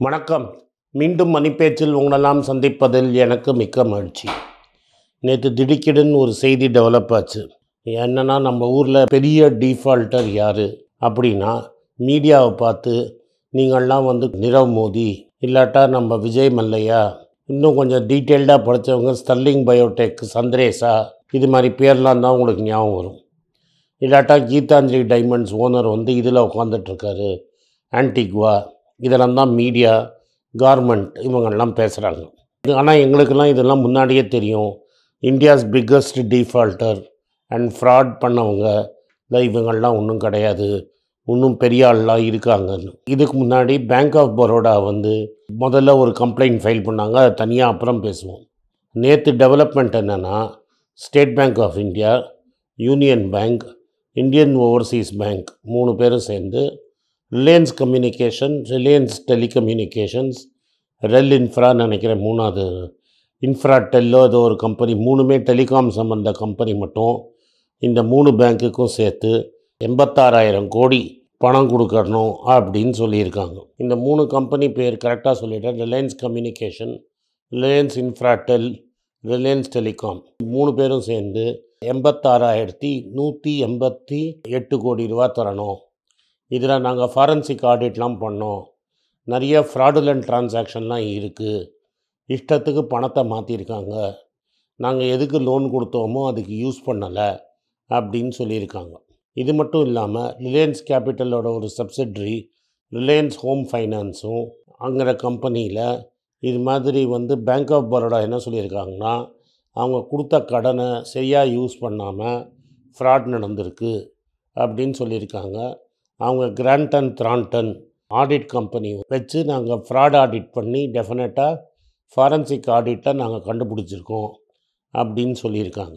வணக்கம் மீண்டும் மணிப்பேச்சில் உங்களெல்லாம் சந்திப்பதில் எனக்கு மிக்க மகிழ்ச்சி நேற்று திடுக்கிடுன்னு ஒரு செய்தி டெவலப் ஆச்சு என்னன்னா நம்ம ஊரில் பெரிய டீஃபால்ட்டர் யார் அப்படின்னா மீடியாவை பார்த்து நீங்கள்லாம் வந்து நிரவ் மோடி இல்லாட்டா நம்ம விஜய் மல்லையா இன்னும் கொஞ்சம் டீட்டெயில்டாக படித்தவங்க ஸ்டர்லிங் பயோடெக் சந்திரேசா இது மாதிரி பேர்லாம் தான் உங்களுக்கு ஞாபகம் வரும் இல்லாட்டா கீதாஞ்சலி டைமண்ட்ஸ் ஓனர் வந்து இதில் உட்காந்துட்ருக்காரு ஆன்டிக்வா இதெல்லாம் தான் மீடியா கார்மெண்ட் இவங்கெல்லாம் பேசுகிறாங்க ஆனால் எங்களுக்கெல்லாம் இதெல்லாம் முன்னாடியே தெரியும் India's biggest defaulter and fraud பண்ணவங்க இல்லை இவங்கெல்லாம் ஒன்றும் கிடையாது இன்னும் பெரிய ஆள்லாம் இருக்காங்கன்னு இதுக்கு முன்னாடி பேங்க் ஆஃப் பரோடா வந்து முதல்ல ஒரு கம்ப்ளைண்ட் ஃபைல் பண்ணாங்க அதை தனியாக அப்புறம் பேசுவோம் நேற்று டெவலப்மெண்ட் என்னென்னா State Bank of India Union Bank Indian Overseas Bank மூணு பேரும் சேர்ந்து ரிலையன்ஸ் கம்யூனிகேஷன் ரிலையன்ஸ் டெலிகம்யூனிகேஷன்ஸ் ரெல் இன்ஃப்ரான்னு நினைக்கிறேன் மூணாவது இன்ஃப்ரா டெல்லோ ஏதோ ஒரு கம்பெனி மூணுமே டெலிகாம் சம்மந்த கம்பெனி மட்டும் இந்த மூணு பேங்க்குக்கும் சேர்த்து எண்பத்தாறாயிரம் கோடி பணம் கொடுக்கணும் அப்படின்னு சொல்லியிருக்காங்க இந்த மூணு கம்பெனி பேர் கரெக்டாக சொல்லிட்டேன் Reliance Communication Reliance Infratel Reliance Telecom மூணு பேரும் சேர்ந்து எண்பத்தாறாயிரத்தி நூற்றி எண்பத்தி எட்டு கோடி ரூபா தரணும் இதில் நாங்கள் ஃபாரன்சிக் ஆடிட்லாம் பண்ணோம் நிறைய ஃப்ராடுலண்ட் டிரான்சாக்ஷன்லாம் இருக்குது இஷ்டத்துக்கு பணத்தை மாற்றிருக்காங்க நாங்கள் எதுக்கு லோன் கொடுத்தோமோ அதுக்கு யூஸ் பண்ணலை அப்படின்னு சொல்லியிருக்காங்க இது மட்டும் இல்லாமல் ரிலையன்ஸ் கேபிட்டலோட ஒரு சப்சிட்ரி ரிலையன்ஸ் ஹோம் ஃபைனான்ஸும் அங்கிற கம்பெனியில் இது மாதிரி வந்து பேங்க் ஆஃப் பரோடா என்ன சொல்லியிருக்காங்கன்னா அவங்க கொடுத்த கடனை சரியாக யூஸ் பண்ணாமல் ஃப்ராட் நடந்திருக்கு அப்படின்னு சொல்லியிருக்காங்க அவங்க கிராண்டன் த்ராண்டன் ஆடிட் கம்பெனி வச்சு நாங்கள் ஃப்ராட் ஆடிட் பண்ணி டெஃபினட்டாக ஃபாரன்சிக் ஆடிட்டை நாங்கள் கண்டுபிடிச்சிருக்கோம் அப்படின்னு சொல்லியிருக்காங்க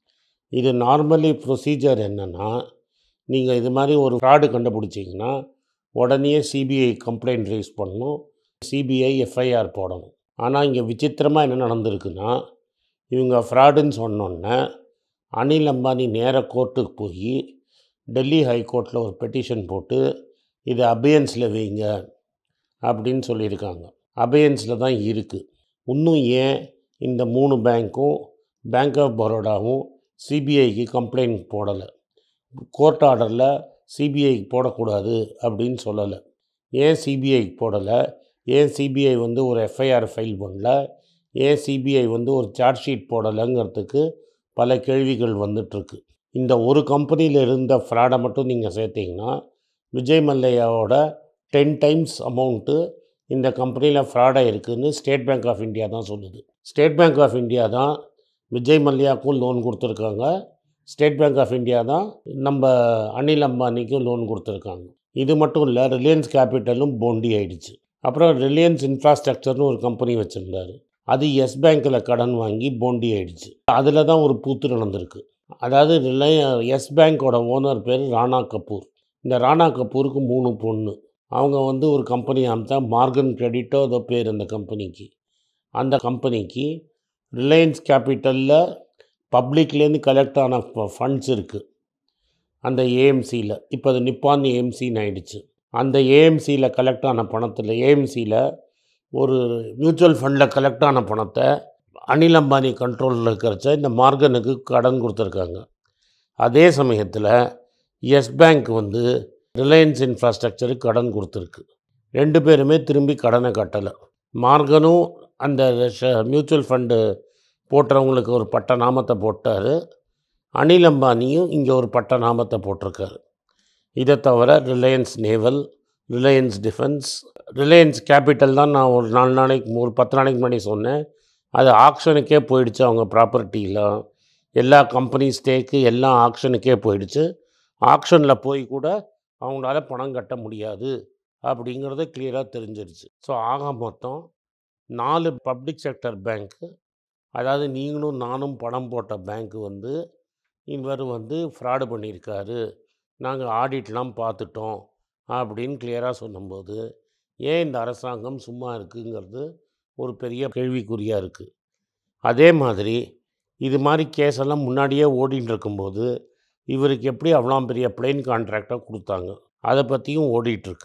இது நார்மலி ப்ரொசீஜர் என்னென்னா நீங்கள் இது மாதிரி ஒரு ஃப்ராடு கண்டுபிடிச்சிங்கன்னா உடனே சிபிஐ கம்ப்ளைண்ட் ரைஸ் பண்ணணும் சிபிஐ எஃப்ஐஆர் போடணும் ஆனால் இங்கே விசித்திரமாக என்ன நடந்திருக்குன்னா இவங்க ஃப்ராடுன்னு சொன்னோன்னே அனில் அம்பானி நேர கோர்ட்டுக்கு போய் டெல்லி ஹைகோர்ட்டில் ஒரு பெட்டிஷன் போட்டு இது அபயன்ஸில் வைங்க அப்படின்னு சொல்லியிருக்காங்க அபயன்ஸில் தான் இருக்குது இன்னும் ஏன் இந்த மூணு பேங்க்கும் பேங்க் ஆஃப் பரோடாவும் சிபிஐக்கு கம்ப்ளைண்ட் போடலை கோர்ட் ஆர்டரில் சிபிஐக்கு போடக்கூடாது அப்படின்னு சொல்லலை ஏன் சிபிஐக்கு போடலை ஏன் சிபிஐ வந்து ஒரு எஃப்ஐஆர் ஃபைல் பண்ணல ஏன் சிபிஐ வந்து ஒரு சார்ஜ் ஷீட் போடலைங்கிறதுக்கு பல கேள்விகள் வந்துட்டுருக்கு இந்த ஒரு கம்பெனியில் இருந்த ஃப்ராடை மட்டும் நீங்கள் சேர்த்திங்கன்னா விஜய் மல்லையாவோட டென் டைம்ஸ் அமௌண்ட்டு இந்த கம்பெனியில் ஃப்ராடாக இருக்குதுன்னு ஸ்டேட் பேங்க் ஆஃப் இந்தியா தான் சொல்லுது ஸ்டேட் பேங்க் ஆஃப் இந்தியா தான் விஜய் மல்லையாவுக்கும் லோன் கொடுத்துருக்காங்க ஸ்டேட் பேங்க் ஆஃப் இந்தியா தான் நம்ம அனில் அம்பானிக்கும் லோன் கொடுத்துருக்காங்க இது மட்டும் இல்லை ரிலையன்ஸ் கேபிட்டலும் போண்டி ஆயிடுச்சு அப்புறம் ரிலையன்ஸ் இன்ஃப்ராஸ்ட்ரக்சர்னு ஒரு கம்பெனி வச்சுருந்தாரு அது எஸ் பேங்க்கில் கடன் வாங்கி போண்டி ஆயிடுச்சு அதில் தான் ஒரு பூத்து நடந்திருக்கு அதாவது ரிலைய எஸ் பேங்க்கோட ஓனர் பேர் ராணா கபூர் இந்த ராணா கபூருக்கு மூணு பொண்ணு அவங்க வந்து ஒரு கம்பெனி அமைத்தா மார்கன் கிரெடிட்டோ ஏதோ பேர் அந்த கம்பெனிக்கு அந்த கம்பெனிக்கு ரிலையன்ஸ் கேபிட்டலில் பப்ளிக்லேருந்து கலெக்ட் ஆன ஃபண்ட்ஸ் இருக்குது அந்த ஏஎம்சியில் இப்போ அது நிப்பான் ஏஎம்சின்னு ஆயிடுச்சு அந்த ஏஎம்சியில் கலெக்ட் ஆன பணத்தில் ஏஎம்சியில் ஒரு மியூச்சுவல் ஃபண்டில் கலெக்ட் ஆன பணத்தை அனில் அம்பானி கண்ட்ரோலில் இருக்கிறச்ச இந்த மார்கனுக்கு கடன் கொடுத்துருக்காங்க அதே சமயத்தில் எஸ் பேங்க் வந்து ரிலையன்ஸ் இன்ஃப்ராஸ்ட்ரக்சருக்கு கடன் கொடுத்துருக்கு ரெண்டு பேருமே திரும்பி கடனை கட்டலை மார்கனும் அந்த மியூச்சுவல் ஃபண்டு போட்டுறவங்களுக்கு ஒரு பட்ட நாமத்தை போட்டார் அனில் அம்பானியும் இங்கே ஒரு பட்ட நாமத்தை போட்டிருக்காரு இதை தவிர Reliance Naval Reliance Defence Reliance Capital தான் நான் ஒரு நாலு நாளைக்கு ஒரு பத்து நாளைக்கு முன்னாடி சொன்னேன் அது ஆக்ஷனுக்கே போயிடுச்சு அவங்க ப்ராப்பர்ட்டியில் எல்லா கம்பெனி ஸ்டேக்கு எல்லாம் ஆக்ஷனுக்கே போயிடுச்சு ஆக்ஷனில் போய் கூட அவங்களால பணம் கட்ட முடியாது அப்படிங்கிறது கிளியராக தெரிஞ்சிருச்சு ஸோ ஆக மொத்தம் நாலு பப்ளிக் செக்டர் பேங்க்கு அதாவது நீங்களும் நானும் பணம் போட்ட பேங்க்கு வந்து இவர் வந்து ஃப்ராடு பண்ணியிருக்காரு நாங்கள் ஆடிட்லாம் பார்த்துட்டோம் அப்படின்னு கிளியராக சொல்லும்போது ஏன் இந்த அரசாங்கம் சும்மா இருக்குங்கிறது ஒரு பெரிய கேள்விக்குறியாக இருக்குது அதே மாதிரி இது மாதிரி கேஸெல்லாம் முன்னாடியே ஓடின்னு இருக்கும்போது இவருக்கு எப்படி அவ்வளோ பெரிய பிளெயின் கான்ட்ராக்டாக கொடுத்தாங்க அதை பற்றியும் ஓடிட்டுருக்கு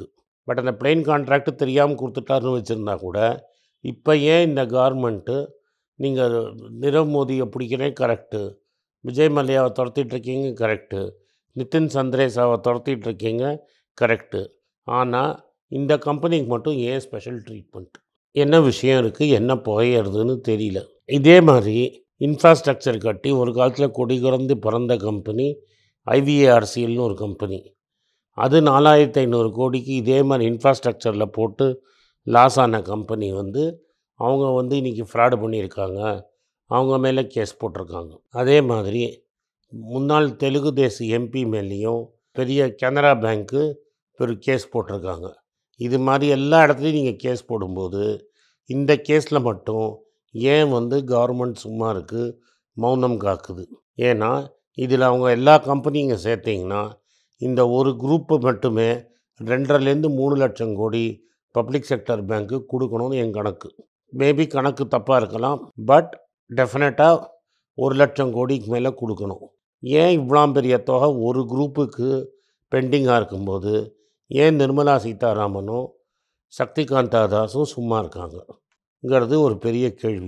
பட் அந்த பிளெயின் கான்ட்ராக்ட் தெரியாமல் கொடுத்துட்டாருன்னு வச்சுருந்தா கூட இப்போ ஏன் இந்த கவர்மெண்ட்டு நீங்கள் நிரவ் மோதியை பிடிக்கிறேன் கரெக்டு விஜய் மல்லையாவை துரத்திட்டுருக்கீங்க கரெக்டு நிதின் சந்திரேசாவை துரத்திட்டு இருக்கீங்க கரெக்டு ஆனால் இந்த கம்பெனிக்கு மட்டும் ஏன் ஸ்பெஷல் ட்ரீட்மெண்ட் என்ன விஷயம் இருக்குது என்ன புகையிறதுன்னு தெரியல இதே மாதிரி இன்ஃப்ராஸ்ட்ரக்சர் கட்டி ஒரு காலத்தில் கொடி குறந்து பிறந்த கம்பெனி ஐவிஏஆர்சிஎல்னு ஒரு கம்பெனி அது நாலாயிரத்தி ஐநூறு கோடிக்கு இதே மாதிரி இன்ஃப்ராஸ்ட்ரக்சரில் போட்டு லாஸ் ஆன கம்பெனி வந்து அவங்க வந்து இன்றைக்கி ஃப்ராடு பண்ணியிருக்காங்க அவங்க மேலே கேஸ் போட்டிருக்காங்க அதே மாதிரி முன்னாள் தெலுங்கு தேச எம்பி மேலேயும் பெரிய கனரா பேங்க்கு ஒரு கேஸ் போட்டிருக்காங்க இது மாதிரி எல்லா இடத்துலையும் நீங்கள் கேஸ் போடும்போது இந்த கேஸில் மட்டும் ஏன் வந்து கவர்மெண்ட் சும்மா இருக்குது மௌனம் காக்குது ஏன்னா இதில் அவங்க எல்லா கம்பெனிங்க சேர்த்திங்கன்னா இந்த ஒரு குரூப்பு மட்டுமே ரெண்டரைலேருந்து மூணு லட்சம் கோடி பப்ளிக் செக்டர் பேங்க்கு கொடுக்கணும்னு என் கணக்கு மேபி கணக்கு தப்பாக இருக்கலாம் பட் டெஃபினட்டாக ஒரு லட்சம் கோடிக்கு மேலே கொடுக்கணும் ஏன் இவ்வளோ பெரிய தொகை ஒரு குரூப்புக்கு பெண்டிங்காக இருக்கும்போது ஏன் நிர்மலா சீதாராமனும் சக்திகாந்தா தாஸும் சும்மா இருக்காங்கங்கிறது ஒரு பெரிய கேள்வி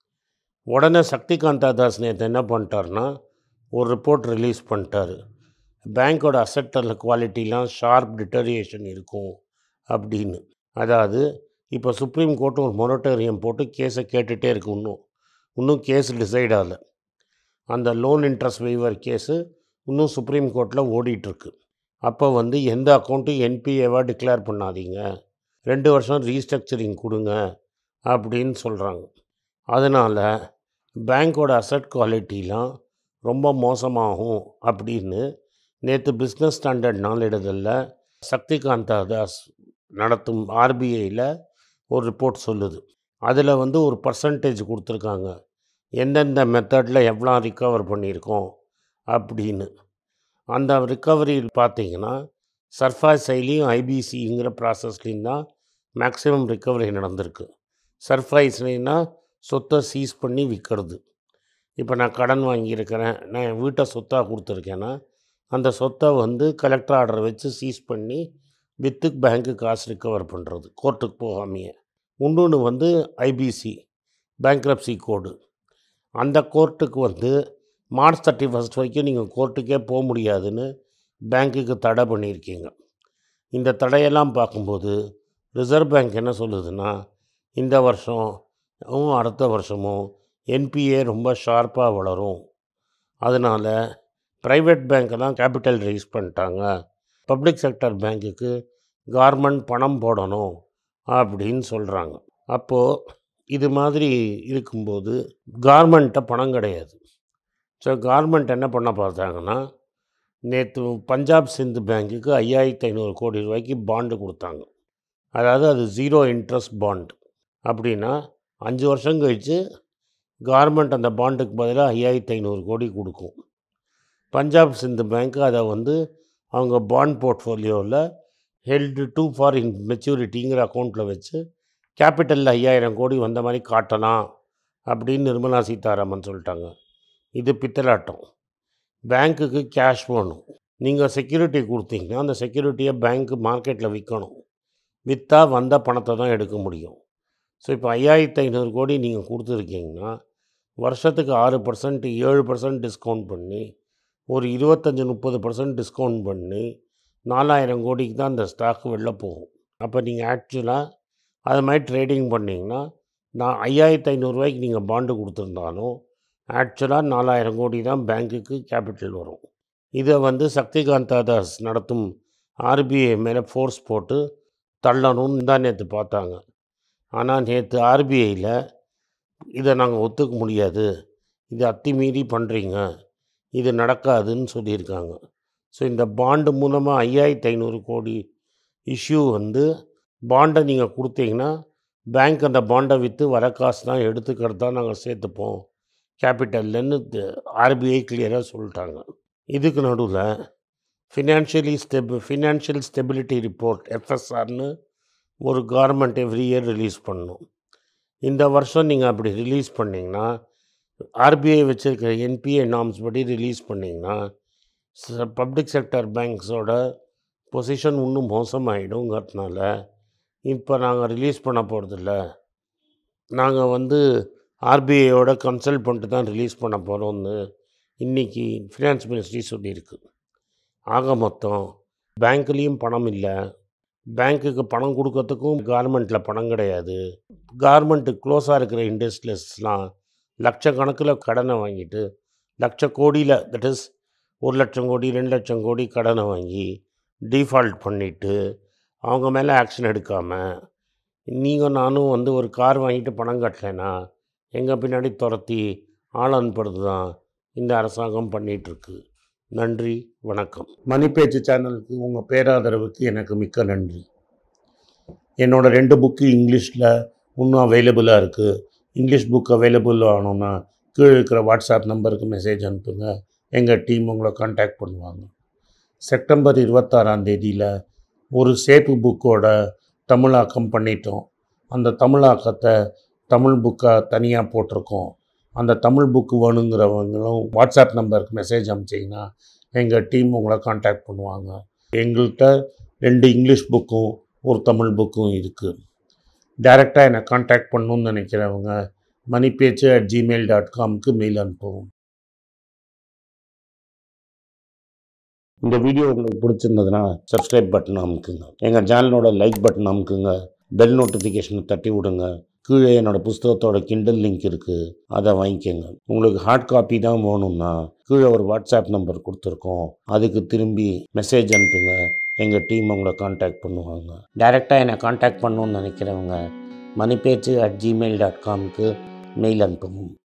உடனே சக்திகாந்தா தாஸ் நேற்று என்ன பண்ணிட்டாருன்னா ஒரு ரிப்போர்ட் ரிலீஸ் பண்ணிட்டாரு பேங்க்கோட அசெட்டல் குவாலிட்டிலாம் ஷார்ப் டிட்டரியேஷன் இருக்கும் அப்படின்னு அதாவது இப்போ சுப்ரீம் கோர்ட்டு ஒரு மொரட்டோரியம் போட்டு கேஸை கேட்டுகிட்டே இருக்கு இன்னும் இன்னும் கேஸ் டிசைட் ஆகலை அந்த லோன் இன்ட்ரெஸ்ட் வெய்வர் கேஸு இன்னும் சுப்ரீம் கோர்ட்டில் ஓடிட்டுருக்கு அப்போ வந்து எந்த அக்கௌண்ட்டும் என்பிஏவாக டிக்ளேர் பண்ணாதீங்க ரெண்டு வருஷம் ரீஸ்ட்ரக்சரிங் கொடுங்க அப்படின்னு சொல்கிறாங்க அதனால் பேங்க்கோட அசட் குவாலிட்டிலாம் ரொம்ப மோசமாகும் அப்படின்னு நேற்று பிஸ்னஸ் ஸ்டாண்டர்ட் நாளிடுதலில் சக்திகாந்தா தாஸ் நடத்தும் ஆர்பிஐயில் ஒரு ரிப்போர்ட் சொல்லுது அதில் வந்து ஒரு பர்சன்டேஜ் கொடுத்துருக்காங்க எந்தெந்த மெத்தடில் எவ்வளோ ரிக்கவர் பண்ணியிருக்கோம் அப்படின்னு அந்த ரிக்கவரி பார்த்தீங்கன்னா சர்ஃபாஸ் செயலியும் ஐபிசிங்கிற ப்ராசஸ்லேயும் தான் மேக்ஸிமம் ரிக்கவரி நடந்திருக்கு சர்ஃபைஸ்னா சொத்தை சீஸ் பண்ணி விற்கிறது இப்போ நான் கடன் வாங்கியிருக்கிறேன் நான் என் வீட்டை சொத்தாக கொடுத்துருக்கேன்னா அந்த சொத்தை வந்து கலெக்டர் ஆர்டர் வச்சு சீஸ் பண்ணி வித்து பேங்க்கு காசு ரிக்கவர் பண்ணுறது கோர்ட்டுக்கு போகாமையே இன்னொன்று வந்து ஐபிசி பேங்க்ரப்சி கோடு அந்த கோர்ட்டுக்கு வந்து மார்ச் தேர்ட்டி ஃபஸ்ட் வரைக்கும் நீங்கள் கோர்ட்டுக்கே போக முடியாதுன்னு பேங்க்குக்கு தடை பண்ணியிருக்கீங்க இந்த தடையெல்லாம் பார்க்கும்போது ரிசர்வ் பேங்க் என்ன சொல்லுதுன்னா இந்த வருஷம் அடுத்த வருஷமும் என்பிஏ ரொம்ப ஷார்ப்பாக வளரும் அதனால் ப்ரைவேட் பேங்க்கெல்லாம் கேபிட்டல் ரைஸ் பண்ணிட்டாங்க பப்ளிக் செக்டர் பேங்க்குக்கு கவர்மெண்ட் பணம் போடணும் அப்படின்னு சொல்கிறாங்க அப்போது இது மாதிரி இருக்கும்போது கார்மெண்ட்டை பணம் கிடையாது ஸோ கார்மெண்ட் என்ன பண்ண பார்த்தாங்கன்னா நேற்று பஞ்சாப் சிந்து பேங்க்குக்கு ஐயாயிரத்தி ஐநூறு கோடி ரூபாய்க்கு பாண்டு கொடுத்தாங்க அதாவது அது ஜீரோ இன்ட்ரெஸ்ட் பாண்ட் அப்படின்னா அஞ்சு வருஷம் கழித்து கார்மெண்ட் அந்த பாண்டுக்கு பதிலாக ஐயாயிரத்தி ஐநூறு கோடி கொடுக்கும் பஞ்சாப் சிந்து பேங்க் அதை வந்து அவங்க பாண்ட் போர்ட்ஃபோலியோவில் ஹெல்டு டூ ஃபார் இன் மெச்சூரிட்டிங்கிற அக்கௌண்ட்டில் வச்சு கேபிட்டலில் ஐயாயிரம் கோடி வந்த மாதிரி காட்டலாம் அப்படின்னு நிர்மலா சீதாராமன் சொல்லிட்டாங்க இது பித்தலாட்டம் பேங்க்குக்கு கேஷ் வேணும் நீங்கள் செக்யூரிட்டி கொடுத்தீங்கன்னா அந்த செக்யூரிட்டியை பேங்க்கு மார்க்கெட்டில் விற்கணும் விற்றா வந்த பணத்தை தான் எடுக்க முடியும் ஸோ இப்போ ஐயாயிரத்து ஐநூறு கோடி நீங்கள் கொடுத்துருக்கீங்கன்னா வருஷத்துக்கு ஆறு பர்சன்ட் ஏழு பர்சன்ட் டிஸ்கவுண்ட் பண்ணி ஒரு இருபத்தஞ்சி முப்பது பர்சன்ட் டிஸ்கவுண்ட் பண்ணி நாலாயிரம் கோடிக்கு தான் அந்த ஸ்டாக் வெளில போகும் அப்போ நீங்கள் ஆக்சுவலாக அது மாதிரி ட்ரேடிங் பண்ணிங்கன்னா நான் ஐயாயிரத்து ஐநூறுரூவாய்க்கு நீங்கள் பாண்டு கொடுத்துருந்தாலும் ஆக்சுவலாக நாலாயிரம் கோடி தான் பேங்க்குக்கு கேபிட்டல் வரும் இதை வந்து சக்திகாந்தா தாஸ் நடத்தும் ஆர்பிஐ மேலே ஃபோர்ஸ் போட்டு தள்ளணும்னு தான் நேற்று பார்த்தாங்க ஆனால் நேற்று ஆர்பிஐயில் இதை நாங்கள் ஒத்துக்க முடியாது இது அத்துமீறி பண்ணுறீங்க இது நடக்காதுன்னு சொல்லியிருக்காங்க ஸோ இந்த பாண்டு மூலமாக ஐயாயிரத்தி ஐநூறு கோடி இஷ்யூ வந்து பாண்டை நீங்கள் கொடுத்தீங்கன்னா பேங்க் அந்த பாண்டை விற்று வர காசு தான் எடுத்துக்கிறது தான் நாங்கள் சேர்த்துப்போம் கேபிட்டல்லன்னு ஆர்பிஐ கிளியராக சொல்லிட்டாங்க இதுக்கு நடுவில் financially step financial stability report எஃப்எஸ்ஆர்னு ஒரு கவர்மெண்ட் எவ்ரி இயர் ரிலீஸ் பண்ணணும் இந்த வருஷம் நீங்கள் அப்படி ரிலீஸ் பண்ணிங்கன்னா ஆர்பிஐ வச்சுருக்கிற என்பிஏ நார்ம்ஸ் படி ரிலீஸ் பண்ணிங்கன்னா பப்ளிக் செக்டர் பேங்க்ஸோட பொசிஷன் இன்னும் மோசமாயிடுங்கிறதுனால இப்போ நாங்கள் ரிலீஸ் பண்ண போகிறதில்ல நாங்கள் வந்து ஆர்பிஐயோட கன்சல்ட் பண்ணிட்டு தான் ரிலீஸ் பண்ண போகிறோம்னு இன்றைக்கி ஃபினான்ஸ் மினிஸ்ட்ரி சொல்லியிருக்கு ஆக மொத்தம் பேங்க்லேயும் பணம் இல்லை பேங்க்குக்கு பணம் கொடுக்கறதுக்கும் கார்மெண்ட்டில் பணம் கிடையாது கார்மெண்ட்டு க்ளோஸாக இருக்கிற இண்டஸ்ட்ரியலிஸ்ட்லாம் லட்சக்கணக்கில் கடனை வாங்கிட்டு லட்ச கோடியில் தட் இஸ் ஒரு லட்சம் கோடி ரெண்டு லட்சம் கோடி கடனை வாங்கி டிஃபால்ட் பண்ணிவிட்டு அவங்க மேலே ஆக்ஷன் எடுக்காமல் நீங்கள் நானும் வந்து ஒரு கார் வாங்கிட்டு பணம் கட்டலைன்னா எங்கள் பின்னாடி துரத்தி ஆள் அனுப்புறது தான் இந்த அரசாங்கம் பண்ணிகிட்ருக்கு நன்றி வணக்கம் மணிப்பேச்சு சேனலுக்கு உங்கள் பேராதரவுக்கு எனக்கு மிக்க நன்றி என்னோட ரெண்டு புக்கு இங்கிலீஷில் இன்னும் அவைலபிளாக இருக்குது இங்கிலீஷ் புக் அவைலபிள் ஆகணும்னா கீழே இருக்கிற வாட்ஸ்அப் நம்பருக்கு மெசேஜ் அனுப்புங்க எங்கள் டீம் உங்களை காண்டாக்ட் பண்ணுவாங்க செப்டம்பர் இருபத்தாறாம் தேதியில் ஒரு சேப்பு புக்கோட தமிழாக்கம் பண்ணிட்டோம் அந்த தமிழாக்கத்தை தமிழ் புக்காக தனியாக போட்டிருக்கோம் அந்த தமிழ் புக்கு வேணுங்கிறவங்களும் வாட்ஸ்அப் நம்பருக்கு மெசேஜ் அனுப்பிச்சிங்கன்னா எங்கள் டீம் உங்களை காண்டாக்ட் பண்ணுவாங்க எங்கள்கிட்ட ரெண்டு இங்கிலீஷ் புக்கும் ஒரு தமிழ் புக்கும் இருக்குது டைரெக்டாக என்னை காண்டாக்ட் பண்ணணும்னு நினைக்கிறவங்க மணிப்பேச்சு அட் ஜிமெயில் டாட் காம்க்கு மெயில் அனுப்பவும் இந்த வீடியோ உங்களுக்கு பிடிச்சிருந்ததுன்னா சப்ஸ்கிரைப் பட்டன் அமுக்குங்க எங்கள் சேனலோட லைக் பட்டன் அமுக்குங்க பெல் நோட்டிஃபிகேஷனை தட்டி விடுங்க கீழே என்னோட புஸ்தகத்தோட கிண்டல் லிங்க் இருக்குது அதை வாங்கிக்கோங்க உங்களுக்கு ஹார்ட் காப்பி தான் வேணும்னா கீழே ஒரு வாட்ஸ்அப் நம்பர் கொடுத்துருக்கோம் அதுக்கு திரும்பி மெசேஜ் அனுப்புங்க எங்கள் டீம் உங்களை காண்டாக்ட் பண்ணுவாங்க டைரெக்டாக என்னை காண்டாக்ட் பண்ணணும்னு நினைக்கிறவங்க மணிப்பேச்சு அட் ஜிமெயில் டாட் காம்க்கு மெயில் அனுப்பவும்